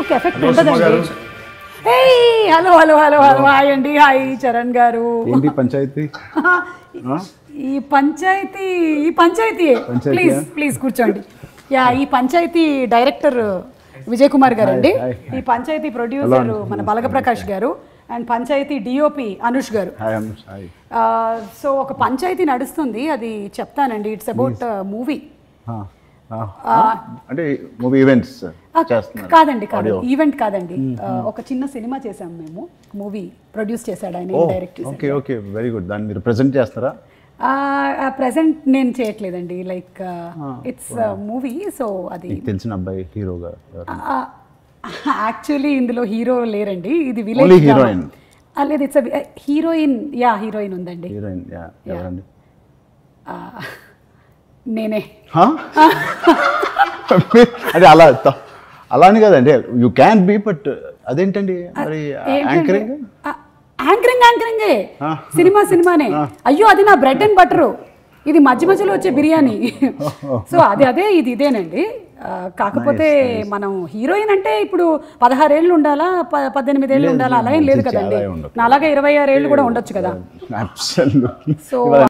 Look effect ఉండదండి ఏయ్ hello hello hello hello hi అండి హాయ్ చరణ్ గారు ఏంటి పంచాయతీ ఈ పంచాయతీ ఈ పంచాయతీ పంచాయతీయా? ప్లీజ్ ప్లీజ్ కూర్చోండి యా ఈ పంచాయతీ డైరెక్టర్ విజయ్ కుమార్ గారు అండి హాయ్, ఈ పంచాయతీ ప్రొడ్యూసర్ మన బలగప్రకాష్ గారు అండ్ పంచాయతీ డిఓపి అనుష్ గారు హాయ్ అనుష్ హాయ్ సో ఒక పంచాయతీ నడుస్తుంది అది చెప్తానండి ఇట్స్ అబౌట్ మూవీ ఆ, ఆ, అంటే మూవీ ఈవెంట్స్ చేస్తున్నారు కాదండి కాదు ఈవెంట్ కాదండి ఆ, ఒక చిన్న సినిమా చేసాం మేము మూవీ ప్రొడ్యూస్ చేశాడు ఆయన direct okay okay very good దాన్ని మీరు ప్రజెంట్ చేస్తారా ప్రెసెంట్ నేను చేయట్లేదండి లైక్ ఇట్స్ మూవీ సో అది మీకు తెలిసిన అబ్బాయి హీరోగా ఎవరు? యాక్చువల్లీ ఇందులో హీరో లేరండి ఇది Only విలేజ్ heroine. లేదు ఇట్స్ హీరోయిన్ యా హీరోయిన్ ఉందండి హీరోయిన్ యా ఎవరండి ఆ, నేనే హా? అంటే అలా త- అలా అని కదండి యూ క్యాన్ బీ బట్ అదేంటండి మరి యాంకరింగ్ యాంకరింగ్ యాంకరింగే సినిమా సినిమానే అయ్యో అది నా బ్రెడ్ అండ్ బటర్ ఇది మధ్య మధ్యలో వచ్చే బిర్యానీ సో అది అదే ఇది ఇదేనండి ఆ, కాకపోతే మనం హీరోయిన్ అంటే ఇప్పుడు పదహారేళ్ళు ఉండాలా ప- పద్దెనిమిదేళ్ళు ఉండాలా అలా ఏం లేదు చాలా కదండి ఉండదు. నాలాగా ఇరవై ఆరేళ్ళు కూడా ఉండొచ్చు కదా అబ్సల్యూట్లీ సో